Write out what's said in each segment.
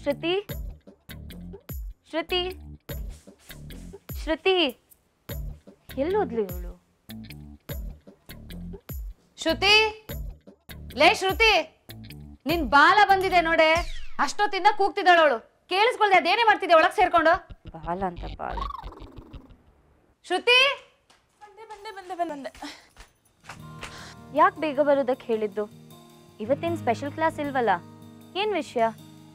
ಶ್ರುತಿ ಶ್ರುತಿ ಶ್ರುತಿ ಎಲ್ಲೋದ್ಲು ಇವಳು ಶ್ರುತಿ ಲೇ ಶ್ರುತಿ ನಿನ್ ಬಾಲ ಬಂದಿದೆ ನೋಡೆ ಅಷ್ಟೊತ್ತಿಂದ ಕೂಗ್ತಿದ್ದಾಳವಳು ಕೇಳಿಸ್ಕೊಳ್ದೆ ಅದೇನೇ ಮಾಡ್ತಿದ್ದೆ ಒಳಗ್ ಸೇರ್ಕೊಂಡು ಬಾಲ ಅಂತ ಬಾಲ ಶ್ರುತಿ ಬಂದೆ ಬಂದೆ ಬಂದೆ ಬಂದೆ ಯಾಕೆ ಬೇಗ ಬರೋದಕ್ಕೆ ಹೇಳಿದ್ದು ಇವತ್ತೇನು ಸ್ಪೆಷಲ್ ಕ್ಲಾಸ್ ಇಲ್ವಲ್ಲ ಏನ್ ವಿಷಯ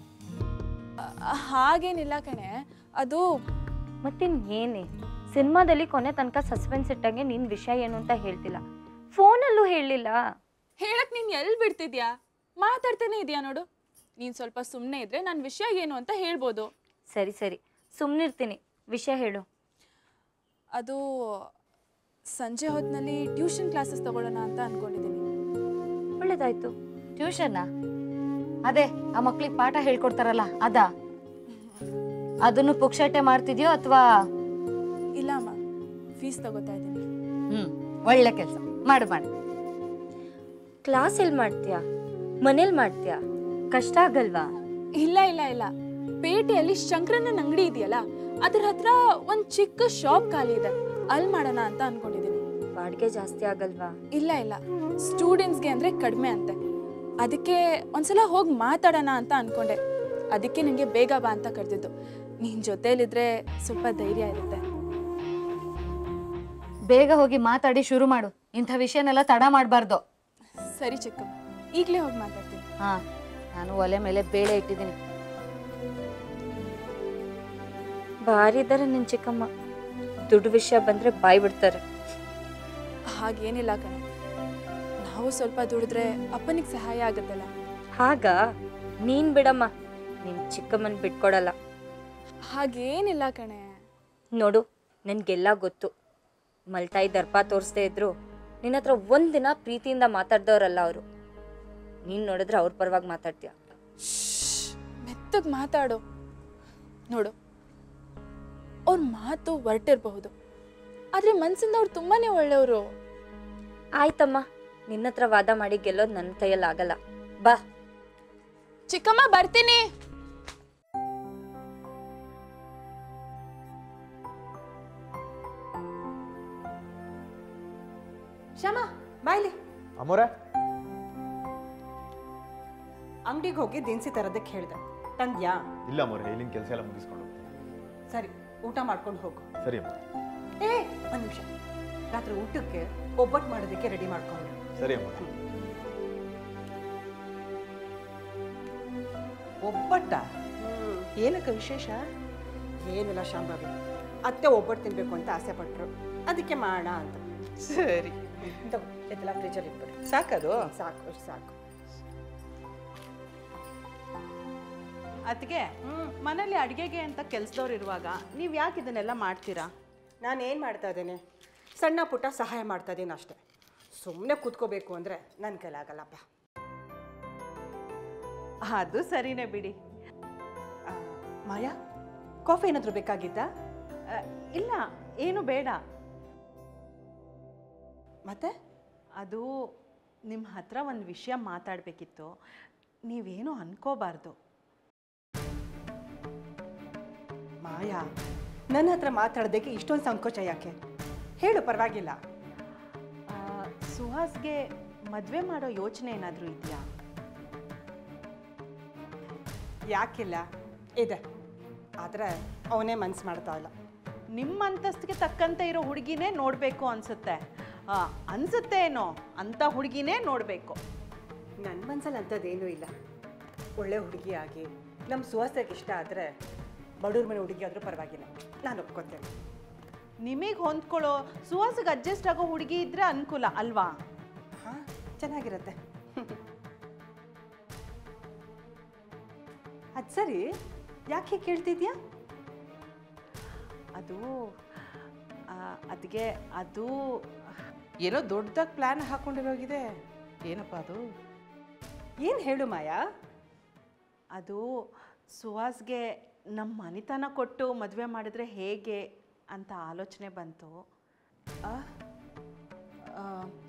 ಹಾಗೇನಿಲ್ಲ ಕಣೆ ಅದು ಮತ್ತಿನ್ ಏನೇ ಸಿನಿಮಾದಲ್ಲಿ ಕೊನೆ ತನಕ ಸಸ್ಪೆನ್ಸ್ ಇಟ್ಟಂಗೆ ನಿನ್ ವಿಷಯ ಏನು ಅಂತ ಹೇಳ್ತಿಲ್ಲ ಫೋನಲ್ಲೂ ಹೇಳಲಿಲ್ಲ ಹೇಳಕ್ ನೀನ್ ಎಲ್ಲಿ ಬಿಡ್ತಿದ್ಯಾ ಮಾತಾಡ್ತಾನೆ ಇದೆಯಾ ನೋಡು ನೀನ್ ಸ್ವಲ್ಪ ಸುಮ್ಮನೆ ಇದ್ರೆ ನನ್ನ ವಿಷಯ ಏನು ಅಂತ ಹೇಳ್ಬೋದು ಸರಿ ಸರಿ ಸುಮ್ಮನಿರ್ತೀನಿ ವಿಷಯ ಹೇಳು ಅದು ಸಂಜೆ ಹೊತ್ತಿನಲ್ಲಿ ಟ್ಯೂಷನ್ ಕ್ಲಾಸಸ್ ತಗೊಳ್ಳೋಣ ಅಂತ ಅನ್ಕೊಂಡಿದ್ದೀನಿ ಒಳ್ಳೇದಾಯ್ತು ಟ್ಯೂಷನ್ ಅದೇ ಆ ಮಕ್ಳಿಗೆ ಪಾಠ ಹೇಳ್ಕೊಡ್ತಾರಲ್ಲ ಅದ ಅದನ್ನು ಪುಕ್ಷಟೆ ಮಾಡ್ತಿದ್ಯೋ ಅಥವಾ ಇಲ್ಲ ಅಮ್ಮ ಫೀಸ್ ತಗೋತಾ ಇದ್ದೀನಿ ಹ್ಮ್ ಒಳ್ಳೆ ಕೆಲಸ ಮಾಡು ಮಾಡು ಕ್ಲಾಸ್ ಎಲ್ಲಿ ಮಾಡ್ತೀಯಾ ಮನೇಲಿ ಮಾಡ್ತೀಯಾ ಕಷ್ಟ ಆಗಲ್ವಾ ಇಲ್ಲ ಇಲ್ಲ ಇಲ್ಲ ಪೇಟೆಯಲ್ಲಿ ಶಂಕರಣ್ಣನ ಅಂಗಡಿ ಇದೆಯಲ್ಲ ಅದ್ರ ಹತ್ರ ಒಂದ್ ಚಿಕ್ಕ ಶಾಪ್ ಖಾಲಿ ಇದೆ ಅಲ್ಲಿ ಮಾಡೋಣ ಅಂತ ಅನ್ಕೊಂಡಿದ್ದೀನಿ ಬಾಡಿಗೆ ಜಾಸ್ತಿ ಆಗಲ್ವಾ ಇಲ್ಲ ಇಲ್ಲ ಸ್ಟೂಡೆಂಟ್ಸ್ಗೆ ಅಂದ್ರೆ ಕಡಿಮೆ ಅಂತೆ ಅದಕ್ಕೆ ಒಂದ್ಸಲ ಹೋಗಿ ಮಾತಾಡೋಣ ಅಂತ ಅನ್ಕೊಂಡೆ ಅದಕ್ಕೆ ನಿಮಗೆ ಬೇಗ ಬಾ ಅಂತ ಕರೆದಿದ್ದು ನಿನ್ ಜೊತೆಲಿದ್ರೆ ಸ್ವಲ್ಪ ಧೈರ್ಯ ಇರುತ್ತೆ ಬೇಗ ಹೋಗಿ ಮಾತಾಡಿ ಶುರು ಮಾಡು ಇಂಥ ವಿಷಯನೆಲ್ಲ ತಡ ಮಾಡಬಾರ್ದು ಸರಿ ಚಿಕ್ಕಮ್ಮ ಈಗಲೇ ಹೋಗಿ ಮಾತಾಡ್ತೀನಿ ಹಾ ನಾನು ಒಲೆ ಮೇಲೆ ಬೇಳೆ ಇಟ್ಟಿದ್ದೀನಿ ಭಾರಿ ಇದ್ದಾರೆ ನಿನ್ ಚಿಕ್ಕಮ್ಮ ದುಡ್ಡು ವಿಷಯ ಬಂದ್ರೆ ಬಾಯ್ ಬಿಡ್ತಾರೆ ಹಾಗೇನಿಲ್ಲ ಕಣೆ ನಾವು ಸ್ವಲ್ಪ ದುಡಿದ್ರೆ ಅಪ್ಪನಿಗೆ ಸಹಾಯ ಆಗುತ್ತಲ್ಲ ಹಾಗ ನೀನ್ ಬಿಡಮ್ಮ ನಿನ್ ಚಿಕ್ಕಮ್ಮನ್ ಬಿಟ್ಕೊಡಲ್ಲ ಹಾಗೇನಿಲ್ಲ ಕಣೆ ನೋಡು ನನ್ಗೆಲ್ಲ ಗೊತ್ತು ಮಲ್ತಾಯಿ ದರ್ಪ ತೋರಿಸ್ದೇ ಇದ್ರು ನಿನ್ನ ಹತ್ರ ಒಂದಿನ ಪ್ರೀತಿಯಿಂದ ಮಾತಾಡ್ದವ್ರಲ್ಲ ಅವರು ನೀನ್ ನೋಡಿದ್ರೆ ಅವ್ರ ಪರವಾಗಿ ಮಾತಾಡ್ತೀಯ ಮೆತ್ತಗೆ ಮಾತಾಡು ನೋಡು ಅವ್ರ ಮಾತು ಹೊರಟಿರಬಹುದು ಆದ್ರೆ ಮನ್ಸಿಂದ ಅವ್ರು ತುಂಬಾನೇ ಒಳ್ಳೆಯವರು ಆಯ್ತಮ್ಮ ನಿನ್ನ ಹತ್ರ ವಾದ ಮಾಡಿ ಗೆಲ್ಲೋದು ನನ್ನ ಕೈಯಲ್ಲಿ ಆಗಲ್ಲ ಬಾ ಚಿಕ್ಕಮ್ಮ ಬರ್ತೀನಿ ಶ್ಯಾಮ ಬಾಯ್ಲಿ ಅಮೋರೆ ಅಂಗಡಿಗೆ ಹೋಗಿ ದಿನಸಿ ತರೋದಕ್ಕೆ ಹೇಳಿದೆ ತಂದ್ಯಾ ಇಲ್ಲ ಅಮೋರೆ ಇಲ್ಲಿನ ಕೆಲಸ ಎಲ್ಲ ಮುಗಿಸ್ಕೊಂಡು ಹೋಗ್ತೀನಿ ಸರಿ ಊಟ ಮಾಡ್ಕೊಂಡು ಹೋಗು ಸರಿ ಅಮ್ಮ ಏ ಒಂದು ನಿಮಿಷ ರಾತ್ರಿ ಊಟಕ್ಕೆ ಒಬ್ಬಟ್ಟು ಮಾಡೋದಕ್ಕೆ ರೆಡಿ ಮಾಡ್ಕೊಂಡು ಸರಿ ಅಮೋರೆ ಒಬ್ಬಟ್ಟ ಏನಕ್ಕೆ ವಿಶೇಷ ಏನಿಲ್ಲ ಶಾಂಭವಿ ಅತ್ತೆ ಒಬ್ಬಟ್ಟು ತಿನ್ಬೇಕು ಅಂತ ಆಸೆ ಪಟ್ರು ಅದಕ್ಕೆ ಮಾಡೋಣ ಅಂತ ಸರಿ ಇದೆಲ್ಲ ಫ್ರಿಜಲ್ಲಿ ಇಟ್ಬಿಡು ಸಾಕದು ಸಾಕು ಅಷ್ಟ್ ಸಾಕು ಅದಕ್ಕೆ ಮನೇಲಿ ಅಡುಗೆಗೆ ಅಂತ ಕೆಲಸದವ್ರು ಇರುವಾಗ ನೀವು ಯಾಕೆ ಇದನ್ನೆಲ್ಲ ಮಾಡ್ತೀರಾ ನಾನು ಏನು ಮಾಡ್ತಾ ಇದ್ದೇನೆ ಸಣ್ಣ ಪುಟ್ಟ ಸಹಾಯ ಮಾಡ್ತಾ ಇದ್ದೀನಿ ಅಷ್ಟೇ ಸುಮ್ಮನೆ ಕೂತ್ಕೋಬೇಕು ಅಂದರೆ ನನ್ನ ಕೈಲಾಗಲ್ಲಪ್ಪ ಅದು ಸರಿನೇ ಬಿಡಿ ಆ, ಮಾಯಾ ಕಾಫಿ ಏನಾದರೂ ಬೇಕಾಗಿತ್ತಾ ಆ, ಇಲ್ಲ ಏನು ಬೇಡ ಮತ್ತೆ ಅದು ನಿಮ್ಮ ಹತ್ರ ಒಂದು ವಿಷಯ ಮಾತಾಡಬೇಕಿತ್ತು ನೀವೇನು ಅನ್ಕೋಬಾರ್ದು ಮಾಯಾ ನನ್ನ ಹತ್ರ ಮಾತಾಡೋದಕ್ಕೆ ಇಷ್ಟೊಂದು ಸಂಕೋಚ ಯಾಕೆ ಹೇಳು ಪರವಾಗಿಲ್ಲ ಆ, ಸುಹಾಸ್ಗೆ ಮದುವೆ ಮಾಡೋ ಯೋಚನೆ ಏನಾದರೂ ಇದೆಯಾ ಯಾಕಿಲ್ಲ ಇದೆ ಆದರೆ ಅವನೇ ಮನ್ಸು ಮಾಡ್ತಾ ಇಲ್ಲ ನಿಮ್ಮ ಅಂತಸ್ತಿಗೆ ತಕ್ಕಂತೆ ಇರೋ ಹುಡುಗಿನೇ ನೋಡಬೇಕು ಅನ್ಸುತ್ತೆ ಆ, ಅನ್ಸುತ್ತೆ ಏನೋ ಅಂಥ ಹುಡುಗಿನೇ ನೋಡಬೇಕು ನನ್ನ ಮನ್ಸಲ್ಲಿ ಅಂಥದ್ದೇನೂ ಇಲ್ಲ ಒಳ್ಳೆ ಹುಡುಗಿ ಆಗಿ ನಮ್ಮ ಸುವಾಸಕ್ಕೆ ಇಷ್ಟ ಆದರೆ ಬಡವ್ರ ಮನೆ ಹುಡುಗಿ ಆದರೂ ಪರವಾಗಿಲ್ಲ ನಾನು ಒಪ್ಕೊತೇನೆ ನಿಮಗೆ ಹೊಂದ್ಕೊಳ್ಳೋ ಸುಹಾಸಿಗೆ ಅಡ್ಜಸ್ಟ್ ಆಗೋ ಹುಡುಗಿ ಇದ್ರೆ ಅನುಕೂಲ ಅಲ್ವಾ ಹಾಂ ಚೆನ್ನಾಗಿರುತ್ತೆ ಅದು ಸರಿ ಯಾಕೆ ಹೀಗೆ ಕೇಳ್ತಿದ್ಯಾ ಅದು ಅದಕ್ಕೆ ಅದು ಏನೋ ದೊಡ್ಡದಾಗಿ ಪ್ಲ್ಯಾನ್ ಹಾಕೊಂಡಿರೋಗಿದೆ ಏನಪ್ಪ ಅದು ಏನು ಹೇಳು ಮಾಯಾ ಅದು ಸುಹಾಸ್ಗೆ ನಮ್ಮ ಮನೆತನ ಕೊಟ್ಟು ಮದುವೆ ಮಾಡಿದ್ರೆ ಹೇಗೆ ಅಂತ ಆಲೋಚನೆ ಬಂತು ಆ, ಆ,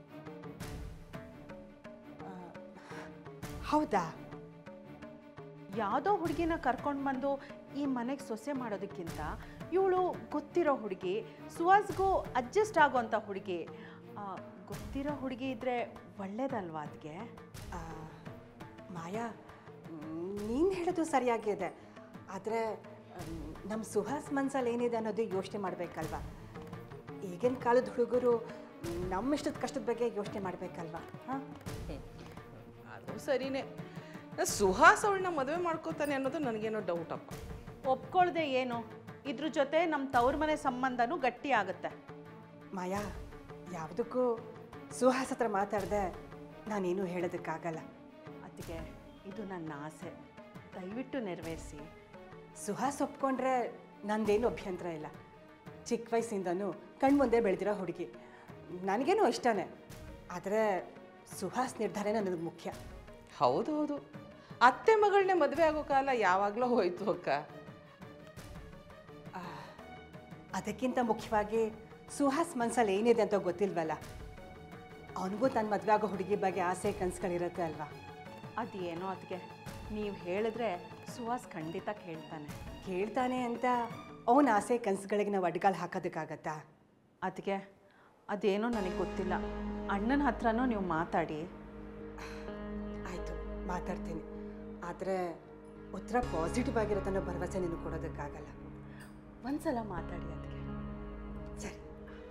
ಆ, ಹೌದಾ ಯಾವುದೋ ಹುಡುಗಿನ ಕರ್ಕೊಂಡು ಬಂದು ಈ ಮನೆಗೆ ಸೊಸೆ ಮಾಡೋದಕ್ಕಿಂತ ಇವಳು ಗೊತ್ತಿರೋ ಹುಡುಗಿ ಸುಹಾಸ್ಗೂ ಅಡ್ಜಸ್ಟ್ ಆಗೋಂಥ ಹುಡುಗಿ ಆ, ಗೊತ್ತಿರೋ ಹುಡುಗಿ ಇದ್ದರೆ ಒಳ್ಳೇದಲ್ವಾ ಅದಕ್ಕೆ ಆ, ಮಾಯಾ ನೀನು ಹೇಳೋದು ಸರಿಯಾಗಿದೆ ಆದರೆ ನಮ್ಮ ಸುಹಾಸ್ ಮನ್ಸಲ್ಲಿ ಏನಿದೆ ಅನ್ನೋದು ಯೋಚನೆ ಮಾಡಬೇಕಲ್ವಾ ಈಗಿನ ಕಾಲದ ಹುಡುಗರು ನಮ್ಮ ಇಷ್ಟದ ಕಷ್ಟದ ಬಗ್ಗೆ ಯೋಚನೆ ಮಾಡಬೇಕಲ್ವಾ ಹಾಂ ಅದು ಸರಿನೇ ಸುಹಾಸ್ ಅವಳನ್ನ ಮದುವೆ ಮಾಡ್ಕೋತಾನೆ ಅನ್ನೋದು ನನಗೇನೋ ಡೌಟ್ ಅಪ್ಪ ಒಪ್ಕೊಳ್ದೆ ಏನು ಇದ್ರ ಜೊತೆ ನಮ್ಮ ತವ್ರ ಮನೆ ಸಂಬಂಧನೂ ಗಟ್ಟಿ ಆಗುತ್ತೆ ಮಾಯಾ ಯಾವುದಕ್ಕೂ ಸುಹಾಸ್ ಹತ್ರ ಮಾತಾಡದೆ ನಾನೇನು ಹೇಳೋದಕ್ಕಾಗಲ್ಲ ಅದಕ್ಕೆ ಇದು ನನ್ನ ಆಸೆ ದಯವಿಟ್ಟು ನೆರವೇರಿಸಿ ಸುಹಾಸ್ ಒಪ್ಕೊಂಡ್ರೆ ನಂದೇನು ಅಭ್ಯಂತರ ಇಲ್ಲ ಚಿಕ್ಕ ವಯಸ್ಸಿಂದನೂ ಕಣ್ಮುಂದೆ ಬೆಳೆದಿರೋ ಹುಡುಗಿ ನನಗೇನು ಇಷ್ಟನೇ ಆದರೆ ಸುಹಾಸ್ ನಿರ್ಧಾರನೇ ನನಗೆ ಮುಖ್ಯ ಹೌದು ಹೌದು ಅತ್ತೆ ಮಗಳನ್ನೇ ಮದುವೆ ಆಗೋ ಕಾಲ ಯಾವಾಗಲೂ ಹೋಯ್ತು ಅಕ್ಕ ಆ, ಅದಕ್ಕಿಂತ ಮುಖ್ಯವಾಗಿ ಸುಹಾಸ್ ಮನ್ಸಲ್ಲಿ ಏನಿದೆ ಅಂತ ಗೊತ್ತಿಲ್ವಲ್ಲ ಅವನಿಗೂ ತನ್ನ ಮದುವೆ ಆಗೋ ಹುಡುಗಿ ಬಗ್ಗೆ ಆಸೆ ಕನಸುಗಳಿರುತ್ತೆ ಅಲ್ವಾ ಅದೇನೋ ಅದಕ್ಕೆ ನೀವು ಹೇಳಿದ್ರೆ ಸುಹಾಸ್ ಖಂಡಿತ ಕೇಳ್ತಾನೆ ಕೇಳ್ತಾನೆ ಅಂತ ಅವನ ಆಸೆ ಕನಸುಗಳಿಗೆ ನಾವು ಅಡ್ಗಾಲ್ ಹಾಕೋದಕ್ಕಾಗತ್ತಾ ಅದಕ್ಕೆ ಅದೇನೋ ನನಗೆ ಗೊತ್ತಿಲ್ಲ ಅಣ್ಣನ ಹತ್ರನೂ ನೀವು ಮಾತಾಡಿ ಆಯಿತು ಮಾತಾಡ್ತೀನಿ ಆದರೆ ಉತ್ತರ ಪಾಸಿಟಿವ್ ಆಗಿರುತ್ತೆ ಅನ್ನೋ ಭರವಸೆ ನೀನು ಕೊಡೋದಕ್ಕಾಗಲ್ಲ ಒಂದ್ಸಲ ಮಾತಾಡಿ ಅದಕ್ಕೆ ಸರಿ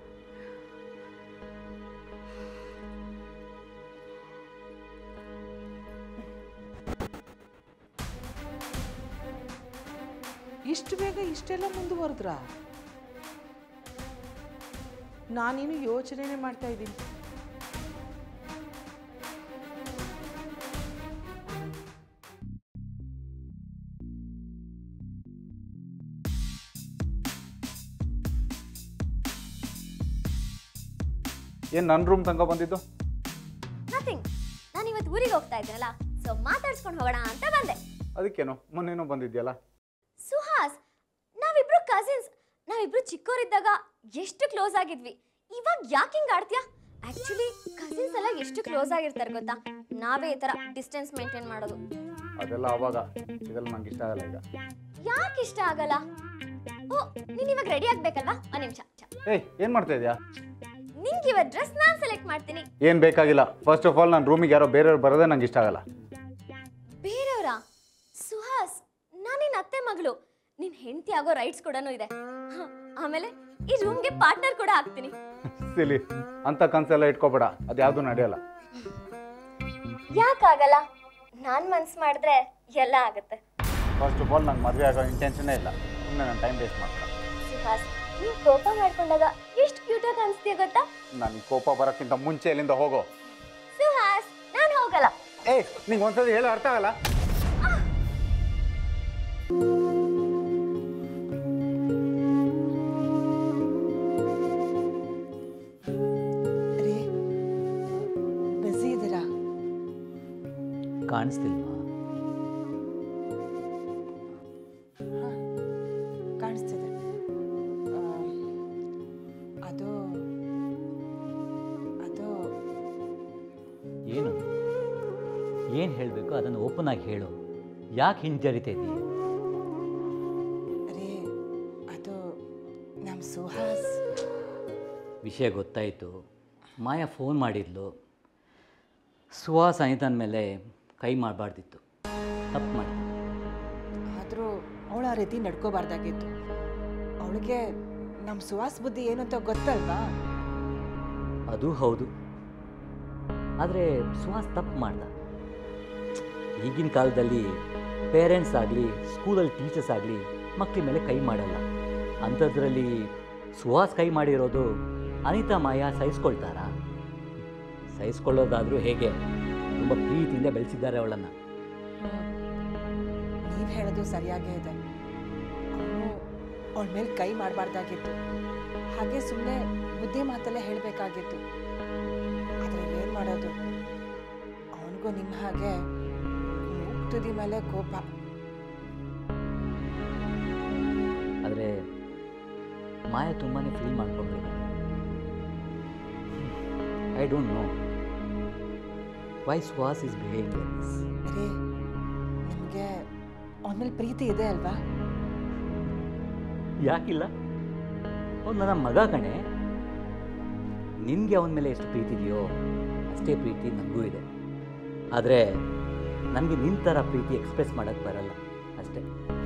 ಇಷ್ಟು ಬೇಗ ಇಷ್ಟೆಲ್ಲ ಮುಂದುವರೆದ್ರ ನಾನೇನು ಯೋಚನೆನೇ ಮಾಡ್ತಾ ಇದ್ದೀನಿ ಏನು ನನ್ನ ರೂಮ್ ತನಕ ಬಂದಿದ್ದು ನಥಿಂಗ್ ನಾನು ಇವತ್ತು ಊರಿಗೆ ಹೋಗ್ತಾ ಇದ್ದೀನಲ್ಲ ಸೊ ಮಾತಾಡ್ಸ್ಕೊಂಡು ಹೋಗೋಣ ಅಂತ ಬಂದೆ ಅದಕ್ಕೇನು ಮೊನ್ನೇನೋ ಬಂದಿದ್ಯಲ್ಲ ಸುಹಾಸ್ ನಾವಿಬ್ರು ಕಸಿನ್ಸ್ ನಾವಿಬ್ರು ಚಿಕ್ಕವರಿದ್ದಾಗ ಎಷ್ಟು ಕ್ಲೋಸ್ ಆಗಿದ್ವಿ ಇವಾಗ ಯಾಕೆ ಹಿಂಗ್ ಆಡ್ತೀಯಾ ಆಕ್ಚುಲಿ ಕಸಿನ್ಸ್ ಎಲ್ಲ ಎಷ್ಟು ಕ್ಲೋಸ್ ಆಗಿರ್ತಾರೆ ಗೊತ್ತಾ ನಾವೇ ಈ ತರ ಡಿಸ್ಟೆನ್ಸ್ ಮೇಂಟೈನ್ ಮಾಡೋದು ಅದೆಲ್ಲ ಆವಾಗ ಇದೆಲ್ಲ ನಂಗೆ ಇಷ್ಟ ಆಗಲ್ಲ ಈಗ ಯಾಕೆ ಇಷ್ಟ ಆಗಲ್ಲ ಓ ನೀನ್ ಇವಾಗ ರೆಡಿ ಆಗ್ಬೇಕಲ್ವಾ ಒಂದ್ ನಿಮಿಷ ಏಯ್ ಏನು ಮಾಡ್ತಾ ಇದೆಯಾ ನಿಂಗೆ ಇವತ್ತು ಡ್ರೆಸ್ ನಾನ್ ಸೆಲೆಕ್ಟ್ ಮಾಡ್ತೀನಿ ಏನು ಬೇಕಾಗಿಲ್ಲ ಫಸ್ಟ್ ಆಫ್ ಆಲ್ ನನ್ನ ರೂಮಿಗೆ ಯಾರೋ ಬೇರೆಯವ್ರು ಬರೋದೇ ನಂಗೆ ಇಷ್ಟ ಆಗಲ್ಲ ಬೇರೆಯವರ ಸುಹಾಸ್ ನಾನಿನ್ ಅತ್ತೆ ಮಗಳು ನಿನ್ ಹೆಂಡತಿ ಆಗೋ ರೈಟ್ಸ್ ಕೂಡ ಇದೆ ಹ, ಆಮೇಲೆ ಈ ರೂಮ್ಗೆ ಪಾರ್ಟ್ನರ್ ಕೂಡ ಆಗ್ತೀನಿ ಸಿಲಿ ಅಂತ ಕನ್ಸೆಲ್ಲ ಇಟ್ಕೋಬೇಡ ಅದು ಯಾವುದು ನಡೆಯಲ್ಲ ಯಾಕಾಗಲ್ಲ ನಾನ್ ಮನ್ಸ್ ಮಾಡಿದ್ರೆ ಎಲ್ಲ ಆಗುತ್ತೆ ಫಸ್ಟ್ ಆಫ್ ಆಲ್ ನಂಗೆ ಮದುವೆ ಆಗೋ ಇಂಟೆನ್ಷನೇ ಇಲ್ಲ ಸುಮ್ಮನೆ ನಾನು ಟೈಮ್ ವೇಸ್ಟ್ ಮಾಡ್ತಾರೆ ಸುಹಾಸ್ ನೀವ್ ಕೋಪ ಮಾಡ್ಕೊಂಡಾಗ ಎಷ್ಟು ಕ್ಯೂಟ್ ಆಗಿ ಅನ್ಸ್ತೀಯ ಗೊತ್ತಾ ನನಗೆ ಕೋಪ ಬರೋಕ್ಕಿಂತ ಮುಂಚೆ ಇಲ್ಲಿಂದ ಹೋಗೋ ಸುಹಾಸ್ ನಾನ್ ಹೋಗಲ್ಲ ಏಯ್ ನಿಂಗೆ ಒಂದ್ಸತಿ ಹೇಳಿ ಅರ್ಥ ಆಗಲ್ಲ ರೀ ಬ್ಯುಸಿ ಇದ್ದೀರಾ ಕಾಣಿಸ್ತಿಲ್ವಾ ಕಾಣಿಸ್ತಿದೆ ಆ, ಅದು ಅದು ಏನು ಏನು ಹೇಳಬೇಕು ಅದನ್ನು ಓಪನ್ ಆಗಿ ಹೇಳು ಯಾಕೆ ಹಿಂಜರಿತಾ ಇದೀಯ ರೀ ಅದು ನಮ್ಮ ಸುಹಾಸ್ ವಿಷಯ ಗೊತ್ತಾಯಿತು ಮಾಯಾ ಫೋನ್ ಮಾಡಿದ್ಲು ಸುಹಾಸ್ ಅನಿತನ ಮೇಲೆ ಕೈ ಮಾಡಬಾರ್ದಿತ್ತು ತಪ್ಪು ಮಾಡಿ ಆದರೂ ಅವಳು ಆ ರೀತಿ ನಡ್ಕೋಬಾರ್ದಾಗಿತ್ತು ಅವಳಿಗೆ ನಮ್ಮ ಸುಹಾಸ್ ಬುದ್ಧಿ ಏನು ಅಂತ ಗೊತ್ತಲ್ವಾ ಅದು ಹೌದು ಆದರೆ ಸುಹಾಸ್ ತಪ್ಪು ಮಾಡ್ದ ಈಗಿನ ಕಾಲದಲ್ಲಿ ಪೇರೆಂಟ್ಸ್ ಆಗಲಿ ಸ್ಕೂಲಲ್ಲಿ ಟೀಚರ್ಸ್ ಆಗಲಿ ಮಕ್ಕಳ ಮೇಲೆ ಕೈ ಮಾಡಲ್ಲ ಅಂಥದ್ರಲ್ಲಿ ಸುಹಾಸ್ ಕೈ ಮಾಡಿರೋದು ಅನಿತಾ ಮಾಯಾ ಸಹಿಸ್ಕೊಳ್ತಾರಾ ಸಹಿಸ್ಕೊಳ್ಳೋದಾದರೂ ಹೇಗೆ ತುಂಬ ಪ್ರೀತಿಯಿಂದ ಬೆಳೆಸಿದ್ದಾರೆ ಅವಳನ್ನು ನೀವು ಹೇಳೋದು ಸರಿಯಾಗೇ ಇದೆ ಅವನು ಅವಳ ಮೇಲೆ ಕೈ ಮಾಡಬಾರ್ದಾಗಿತ್ತು ಹಾಗೆ ಸುಮ್ಮನೆ ಬುದ್ಧಿ ಮಾತಲ್ಲೇ ಹೇಳಬೇಕಾಗಿತ್ತು ಆದರೆ ಏನು ಮಾಡೋದು ಅವನಿಗೂ ನಿಮ್ಮ ಹಾಗೆ ಮೂಗ್ ತುದಿ ಮೇಲೆ ಕೋಪ ಆದರೆ ಮಾಯಾ ತುಂಬಾ ಫೀಲ್ ಮಾಡ್ಕೊಂಡಿದ್ದಾನೆ I don't know why Suhas is behaving like this ರೀ ನಿಮಗೆ ಅವನ ಮೇಲೆ ಪ್ರೀತಿ ಇದೆ ಅಲ್ವಾ ಯಾಕಿಲ್ಲ ಅವ್ನು ನನ್ನ ಮಗ ಕಣೆ ನಿನಗೆ ಅವನ ಮೇಲೆ ಎಷ್ಟು ಪ್ರೀತಿ ಇದೆಯೋ ಅಷ್ಟೇ ಪ್ರೀತಿ ನನಗೂ ಇದೆ ಆದರೆ ನನಗೆ ನಿನ್ನ ಥರ ಪ್ರೀತಿ ಎಕ್ಸ್ಪ್ರೆಸ್ ಮಾಡೋಕ್ಕೆ ಬರಲ್ಲ ಅಷ್ಟೇ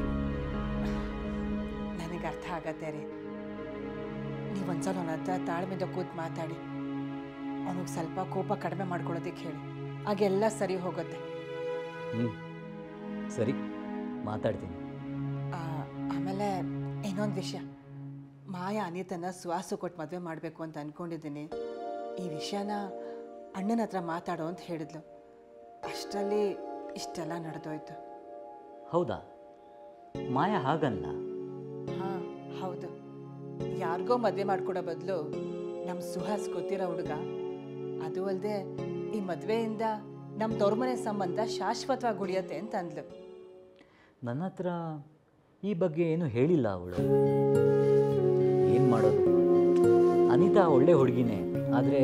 ನನಗೆ ಅರ್ಥ ಆಗತ್ತೆ ರೀ ನೀವು ಒಂದ್ಸಲ ಅವನ ಹತ್ರ ತಾಳ್ಮೆಯಿಂದ ಕೂತ್ ಮಾತಾಡಿ ಅವನಿಗೆ ಸ್ವಲ್ಪ ಕೋಪ ಕಡಿಮೆ ಮಾಡ್ಕೊಳ್ಳೋದಕ್ಕೆ ಹೇಳಿ ಆಗೆಲ್ಲ ಸರಿ ಹೋಗುತ್ತೆ ಹ್ಞೂ ಸರಿ ಮಾತಾಡ್ತೀನಿ ಆ, ಆಮೇಲೆ ಇನ್ನೊಂದು ವಿಷಯ ಮಾಯಾ ಅನಿತನ ಸುವಾಸು ಕೊಟ್ಟು ಮದುವೆ ಮಾಡಬೇಕು ಅಂತ ಅಂದ್ಕೊಂಡಿದ್ದೀನಿ ಈ ವಿಷಯನ ಅಣ್ಣನ ಹತ್ರ ಮಾತಾಡೋ ಅಂತ ಹೇಳಿದ್ಲು ಅಷ್ಟರಲ್ಲಿ ಇಷ್ಟೆಲ್ಲ ನಡೆದೋಯ್ತು ಹೌದಾ ಮಾಯಾ ಹಾಗಲ್ಲ ಹಾಂ ಹೌದು ಯಾರಿಗೋ ಮದುವೆ ಮಾಡ್ಕೊಡೋ ಬದಲು ನಮ್ಮ ಸುಹಾಸ್ ಗೊತ್ತಿರೋ ಹುಡುಗ ಅದು ಅಲ್ಲದೆ ಈ ಮದುವೆಯಿಂದ ನಮ್ಮ ತವ್ರಮನೆ ಸಂಬಂಧ ಶಾಶ್ವತವಾಗಿ ಉಳಿಯತ್ತೆ ಅಂತ ಅಂದ್ಲು ನನ್ನ ಹತ್ರ ಈ ಬಗ್ಗೆ ಏನು ಹೇಳಿಲ್ಲ ಅವಳು ಏನು ಮಾಡೋದು ಅನಿತಾ ಒಳ್ಳೆ ಹುಡುಗಿನೇ ಆದರೆ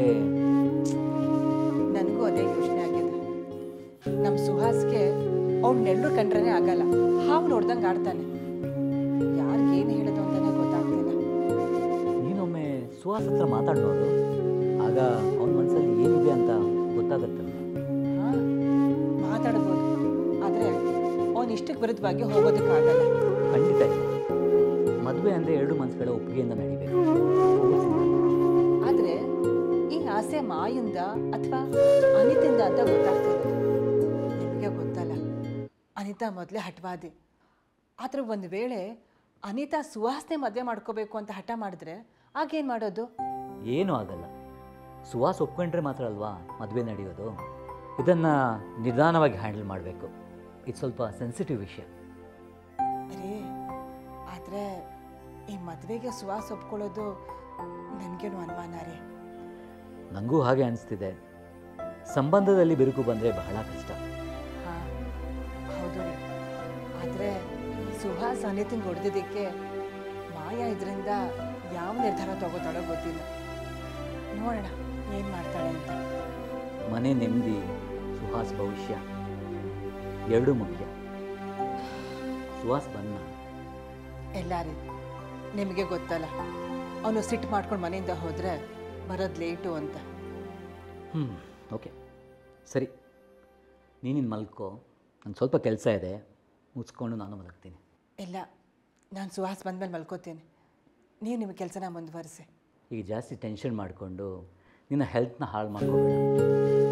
ನನಗೂ ಅದೇ ಯೋಚನೆ ಆಗಿದೆ ನಮ್ಮ ಸುಹಾಸ್ಗೆ ಅವ್ನು ನೆರಳು ಕಂಡ್ರೇ ಆಗಲ್ಲ ಹಾವು ನೋಡ್ದಂಗೆ ಆಡ್ತಾನೆ ಯಾರಿಗೆ ಏನು ಹೇಳೋದು ಅಂತಲೇ ಗೊತ್ತಾಗ್ತಿಲ್ಲ ನೀನೊಮ್ಮೆ ಸುಹಾಸ್ ಹತ್ರ ಮಾತಾಡ್ ನೋಡು ಆಗ ಅವನ ಮನಸ್ಸಲ್ಲಿ ಏನಿದೆ ಅಂತ ಗೊತ್ತಾಗತ್ತಲ್ಲ ಹಾಂ ಮಾತಾಡ್ಬೋದು ಆದರೆ ಅವನ ಇಷ್ಟಕ್ಕೆ ವಿರುದ್ಧವಾಗಿ ಹೋಗೋದಕ್ಕಾಗಲ್ಲ ಖಂಡಿತ ಇಲ್ಲ ಮದುವೆ ಅಂದರೆ ಎರಡು ಮನಸ್ಸುಗಳ ಒಪ್ಪಿಗೆಯಿಂದ ನಡಿಬೇಕು ಆದರೆ ಈ ಆಸೆ ಮಾಯಿಂದ ಅಥವಾ ಅನಿತಿಂದ ಅಂತ ಗೊತ್ತಾಗ್ತಿಲ್ಲ ನಿಮಗೆ ಗೊತ್ತಲ್ಲ ಅನಿತಾ ಮೊದಲೇ ಹಠವಾದಿ ಆದರೆ ಒಂದು ವೇಳೆ ಅನಿತಾ ಸುಹಾಸ್ನೆ ಮದುವೆ ಮಾಡ್ಕೋಬೇಕು ಅಂತ ಹಠ ಮಾಡಿದ್ರೆ ಆಗೇನು ಮಾಡೋದು ಏನೂ ಆಗಲ್ಲ ಸುಹಾಸ್ ಒಪ್ಕೊಂಡ್ರೆ ಮಾತ್ರ ಅಲ್ವಾ ಮದುವೆ ನಡೆಯೋದು ಇದನ್ನು ನಿಧಾನವಾಗಿ ಹ್ಯಾಂಡಲ್ ಮಾಡಬೇಕು ಇದು ಸ್ವಲ್ಪ ಸೆನ್ಸಿಟಿವ್ ವಿಷಯ ರೀ ಆದರೆ ಈ ಮದುವೆಗೆ ಸುವಾಸ ಒಪ್ಕೊಳ್ಳೋದು ನನಗೇನು ಅನುಮಾನ ರೀ ನನಗೂ ಹಾಗೆ ಅನಿಸ್ತಿದೆ ಸಂಬಂಧದಲ್ಲಿ ಬಿರುಕು ಬಂದರೆ ಬಹಳ ಕಷ್ಟ ಹಾಂ ಹೌದು ರೀ ಆದರೆ ಸುಹಾಸ್ ಅನಿತಿಂಗ್ ಹೊಡೆದಿದ್ದಕ್ಕೆ ಮಾಯಾ ಇದರಿಂದ ಯಾವ ನಿರ್ಧಾರ ತಗೋತಾಳೋ ಗೊತ್ತಿಲ್ಲ ನೋಡೋಣ ಏನು ಮಾಡ್ತಾಳೆ ಅಂತ ಮನೆ ನೆಮ್ಮದಿ ಸುಹಾಸ್ ಭವಿಷ್ಯ ಎರಡೂ ಮುಖ್ಯ ಸುಹಾಸ್ ಬನ್ನ ಎಲ್ಲ ರೀ ನಿಮಗೆ ಗೊತ್ತಲ್ಲ ಅವನು ಸಿಟ್ಟು ಮಾಡ್ಕೊಂಡು ಮನೆಯಿಂದ ಹೋದರೆ ಬರೋದು ಲೇಟು ಅಂತ ಹ್ಞೂ ಓಕೆ ಸರಿ ನೀನಿನ್ನು ಮಲ್ಕೋ ನಂಗೆ ಸ್ವಲ್ಪ ಕೆಲಸ ಇದೆ ಮುಗಿಸ್ಕೊಂಡು ನಾನು ಮಲಗ್ತೀನಿ ಇಲ್ಲ ನಾನು ಸುಹಾಸ್ ಬಂದಮೇಲೆ ಮಲ್ಕೋತೀನಿ ನೀವು ನಿಮ್ಮ ಕೆಲಸನ ಮುಂದುವರಿಸಿ ಈಗ ಜಾಸ್ತಿ ಟೆನ್ಷನ್ ಮಾಡಿಕೊಂಡು ನಿನ್ನ ಹೆಲ್ತ್ನ ಹಾಳು ಮಾಡ್ಕೋಬೇಡ